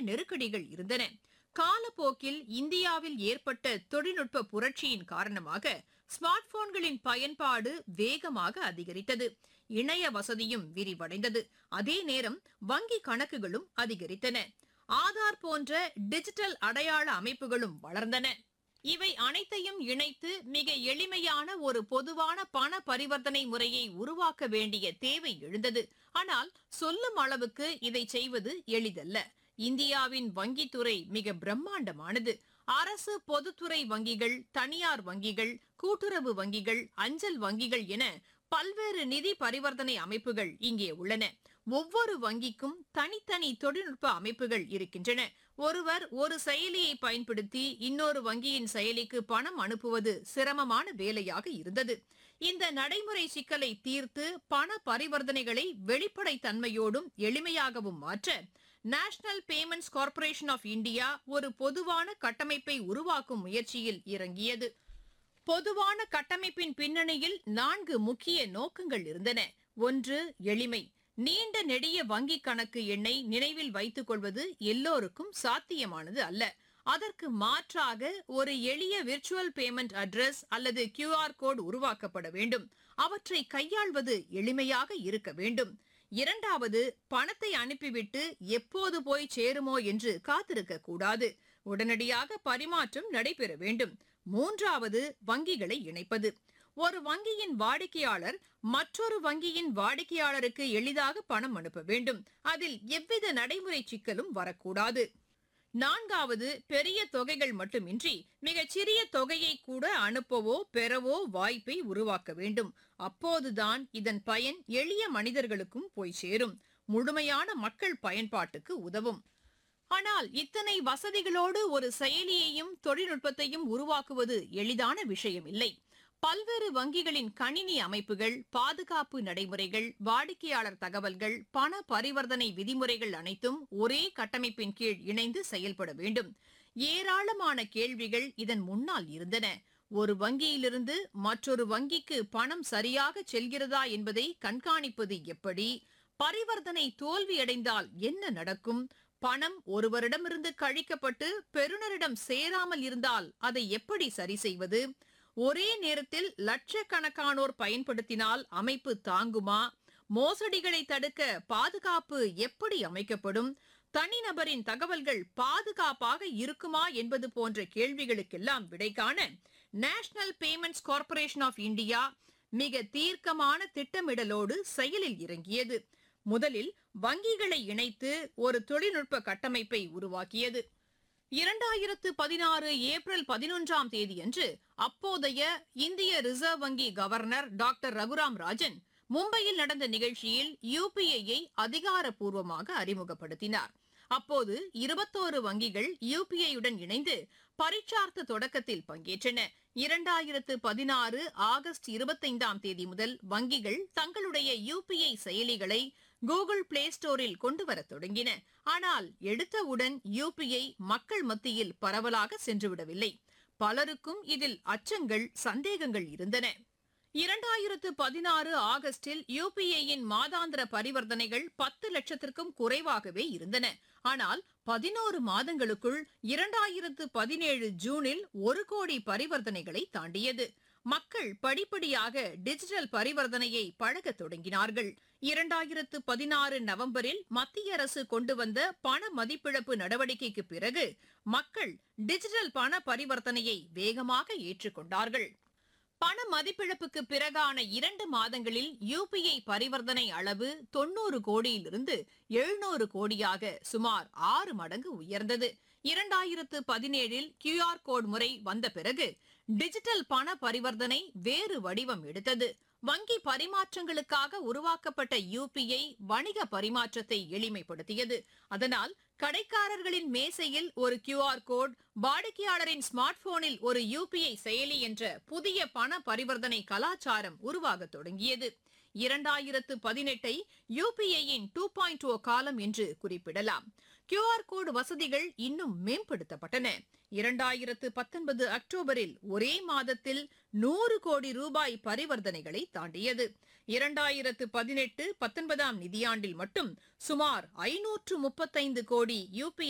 நெருக்கடிகள் இருந்தன காலப்போக்கில் இந்தியாவில் ஏற்பட்ட தொழில்நுட்ப புரட்சியின் காரணமாக ஸ்மார்ட் போன்களின் பயன்பாடு வேகமாக அதிகரித்தது இணைய வசதியும் விரிவடைந்தது அதே நேரம் வங்கி கணக்குகளும் அதிகரித்தன ஆதார் போன்ற டிஜிட்டல் அடையாள அமைப்புகளும் வளர்ந்தன இவை அனைத்தையும் இணைத்து மிக எளிமையான ஒரு பொதுவான பண பரிவர்த்தனை முறையை உருவாக்க வேண்டிய தேவை எழுந்தது ஆனால் சொல்லும் அளவுக்கு இதை செய்வது எளிதல்ல இந்தியாவின் வங்கித்துறை மிக பிரம்மாண்டமானது அரசு பொதுத்துறை வங்கிகள் தனியார் வங்கிகள் கூட்டுறவு வங்கிகள் அஞ்சல் வங்கிகள் என பல்வேறு நிதி பரிவர்த்தனை அமைப்புகள் இங்கே உள்ளன ஒவ்வொரு வங்கிக்கும் தனித்தனி தொழில்நுட்ப அமைப்புகள் இருக்கின்றன ஒருவர் ஒரு செயலியை பயன்படுத்தி இன்னொரு வங்கியின் செயலிக்கு பணம் அனுப்புவது சிரமமான வேலையாக இருந்தது இந்த நடைமுறை சிக்கலை தீர்த்து பண பரிவர்த்தனைகளை வெளிப்படைத் தன்மையோடும் எளிமையாகவும் மாற்ற national payments corporation of India ஒரு பொதுவான கட்டமைப்பை உருவாக்கும் முயற்சியில் இறங்கியது பொதுவான கட்டமைப்பின் பின்னணியில் நான்கு முக்கிய நோக்கங்கள் இருந்தன ஒன்று எளிமை நீண்ட நெடிய வங்கிக் கணக்கு எண்ணை நினைவில் வைத்துக் கொள்வது எல்லோருக்கும் சாத்தியமானது அல்ல அதற்கு மாற்றாக ஒரு எளிய விர்ச்சுவல் பேமெண்ட் அட்ரஸ் அல்லது கியூஆர் கோட் உருவாக்கப்பட வேண்டும் அவற்றை கையாள்வது எளிமையாக இருக்க வேண்டும் இரண்டாவது பணத்தை அனுப்பிவிட்டு எப்போது போய் சேருமோ என்று காத்திருக்க கூடாது உடனடியாக பரிமாற்றம் நடைபெற வேண்டும் மூன்றாவது வங்கிகளை இணைப்பது ஒரு வங்கியின் வாடிக்கையாளர் மற்றொரு வங்கியின் வாடிக்கையாளருக்கு எளிதாக பணம் அனுப்ப வேண்டும் அதில் எவ்வித நடைமுறை சிக்கலும் வரக்கூடாது நான்காவது பெரிய தொகைகள் மட்டுமின்றி மிகச் சிறிய தொகையை கூட அனுப்பவோ பெறவோ வாய்ப்பை உருவாக்க வேண்டும் அப்போதுதான் இதன் பயன் எளிய மனிதர்களுக்கும் போய் சேரும் முழுமையான மக்கள் பயன்பாட்டுக்கு உதவும் ஆனால் இத்தனை வசதிகளோடு ஒரு செயலியையும் தொழில்நுட்பத்தையும் உருவாக்குவது எளிதான விஷயம் இல்லை பல்வேறு வங்கிகளின் கணினி அமைப்புகள் பாதுகாப்பு நடைமுறைகள் வாடிக்கையாளர் தகவல்கள் பண பரிவர்த்தனை விதிமுறைகள் அனைத்தும் ஒரே கட்டமைப்பின் கீழ் இணைந்து செயல்பட வேண்டும் ஏராளமான கேள்விகள் இதன் முன்னால் இருந்தன ஒரு வங்கியிலிருந்து மற்றொரு வங்கிக்கு பணம் சரியாக செல்கிறதா என்பதை கண்காணிப்பது எப்படி பரிவர்த்தனை தோல்வியடைந்தால் என்ன நடக்கும் பணம் ஒருவரிடமிருந்து கழிக்கப்பட்டு பெறுநரிடம் சேராமல் இருந்தால் அதை எப்படி சரி செய்வது ஒரே நேரத்தில் லட்சக்கணக்கானோர் பயன்படுத்தினால் அமைப்பு தாங்குமா மோசடிகளை தடுக்க பாதுகாப்பு எப்படி அமைக்கப்படும் தனிநபரின் தகவல்கள் பாதுகாப்பாக இருக்குமா என்பது போன்ற கேள்விகளுக்கெல்லாம் விடை காண national payments corporation of India மிக தீர்க்கமான திட்டமிடலோடு செயலில் இறங்கியது முதலில் வங்கிகளை இணைத்து ஒரு தொழில்நுட்ப கட்டமைப்பை உருவாக்கியது இரண்டாயிரத்து பதினாறு ஏப்ரல் பதினொன்றாம் தேதியன்று அப்போதைய இந்திய ரிசர்வ் வங்கி கவர்னர் டாக்டர் ரகுராம் ராஜன் மும்பையில் நடந்த நிகழ்ச்சியில் யுபிஐயை அதிகாரப்பூர்வமாக அறிமுகப்படுத்தினார் அப்போது இருபத்தோரு வங்கிகள் யுபிஐயுடன் இணைந்து பரீட்சார்த்த தொடக்கத்தில் பங்கேற்றன இரண்டாயிரத்து பதினாறு ஆகஸ்ட் இருபத்தைந்தாம் தேதி முதல் வங்கிகள் தங்களுடைய யுபிஐ செயலிகளை கூகுள் பிளே ஸ்டோரில் கொண்டுவர தொடங்கின ஆனால் எடுத்தவுடன் யுபிஐ மக்கள் மத்தியில் பரவலாக சென்றுவிடவில்லை பலருக்கும் இதில் அச்சங்கள் சந்தேகங்கள் இருந்தன இரண்டாயிரத்து பதினாறு ஆகஸ்டில் யுபிஐயின் மாதாந்திர பரிவர்த்தனைகள் பத்து லட்சத்திற்கும் குறைவாகவே இருந்தன ஆனால் பதினோரு மாதங்களுக்குள் இரண்டாயிரத்து பதினேழு ஜூனில் ஒரு கோடி பரிவர்த்தனைகளை தாண்டியது மக்கள் படிப்படியாக டிஜிட்டல் பரிவர்த்தனையை பழகத் தொடங்கினார்கள் இரண்டாயிரத்து பதினாறு நவம்பரில் மத்திய அரசு கொண்டு வந்த பண மதிப்பிழப்பு நடவடிக்கைக்கு பிறகு மக்கள் டிஜிட்டல் பண பரிவர்த்தனையை வேகமாக ஏற்றுக்கொண்டார்கள் பண மதிப்பிழப்புக்கு பிறகான இரண்டு மாதங்களில் யுபிஐ பரிவர்த்தனை அளவு தொன்னூறு கோடியிலிருந்து எழுநூறு கோடியாக சுமார் ஆறு மடங்கு உயர்ந்தது இரண்டாயிரத்து பதினேழில் கியூஆர் கோட் முறை வந்த பிறகு டிஜிட்டல் பண பரிவர்த்தனை வேறு வடிவம் எடுத்தது வங்கி பரிமாற்றங்களுக்காக உருவாக்கப்பட்ட யுபிஐ வணிக பரிமாற்றத்தை எளிமைப்படுத்தியது அதனால் கடைக்காரர்களின் மேசையில் ஒரு கியூஆர் கோட் வாடிக்கையாளரின் ஸ்மார்ட் போனில் ஒரு யுபிஐ செயலி என்ற புதிய பண பரிவர்த்தனை கலாச்சாரம் உருவாக தொடங்கியது இரண்டாயிரத்து பதினெட்டை யுபிஐயின் டூ பாயிண்ட் ஓ காலம் என்று குறிப்பிடலாம் கியூஆர் கோடு வசதிகள் இன்னும் மேம்படுத்தப்பட்டன இரண்டாயிரத்து பத்தொன்பது அக்டோபரில் ஒரே மாதத்தில் நூறு கோடி ரூபாய் பரிவர்த்தனைகளை தாண்டியது இரண்டாயிரத்து பதினெட்டு பத்தொன்பதாம் நிதியாண்டில் மட்டும் சுமார் ஐநூற்று முப்பத்தைந்து கோடி யுபிஐ